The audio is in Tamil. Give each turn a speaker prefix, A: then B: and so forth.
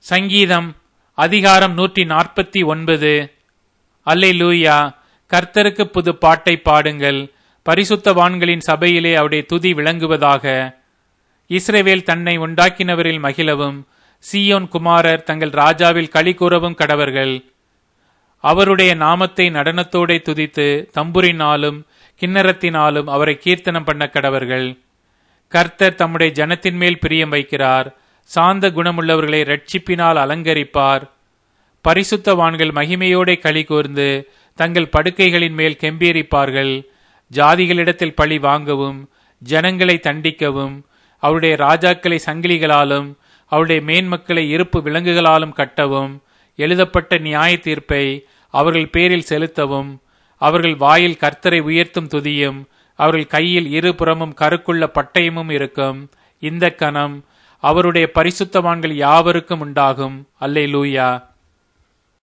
A: சங்கீதம் அதிகாரம் நூற்றி நாற்பத்தி ஒன்பது அல்லே லூயா கர்த்தருக்கு புது பாட்டை பாடுங்கள் பரிசுத்தவான்களின் சபையிலே அவருடைய துதி விளங்குவதாக இஸ்ரவேல் தன்னை உண்டாக்கினவரில் மகிழவும் சீயோன் குமாரர் தங்கள் ராஜாவில் களி கூறவும் கடவர்கள் அவருடைய நாமத்தை நடனத்தோடே துதித்து தம்புரினாலும் கிண்ணறத்தினாலும் அவரை கீர்த்தனம் பண்ண கடவர்கள் கர்த்தர் தம்முடைய ஜனத்தின் மேல் பிரியம் வைக்கிறார் சாந்த குணமுள்ளவர்களை ரட்சிப்பினால் அலங்கரிப்பார் பரிசுத்தவான்கள் மகிமையோടെ களி கூர்ந்து தங்கள் படுக்கைகளின் மேல் கெம்பீரிப்பார்கள் ஜாதிகளிடத்தில் பழி வாங்கவும் ஜனங்களை தண்டிக்கவும் அவருடைய ராஜாக்களை சங்கிலிகளாலும் அவருடைய மேன்மக்களை இருப்பு விலங்குகளாலும் கட்டவும் எழுதப்பட்ட நியாய தீர்ப்பை அவர்கள் பேரில் செலுத்தவும் அவர்கள் வாயில் கர்த்தரை உயர்த்தும் துதியும் அவர்கள் கையில் இருபுறமும் கருக்குள்ள பட்டயமும் இருக்கும் இந்த கணம் அவருடைய பரிசுத்தவான்கள் யாவருக்கும் உண்டாகும் அல்லே லூயா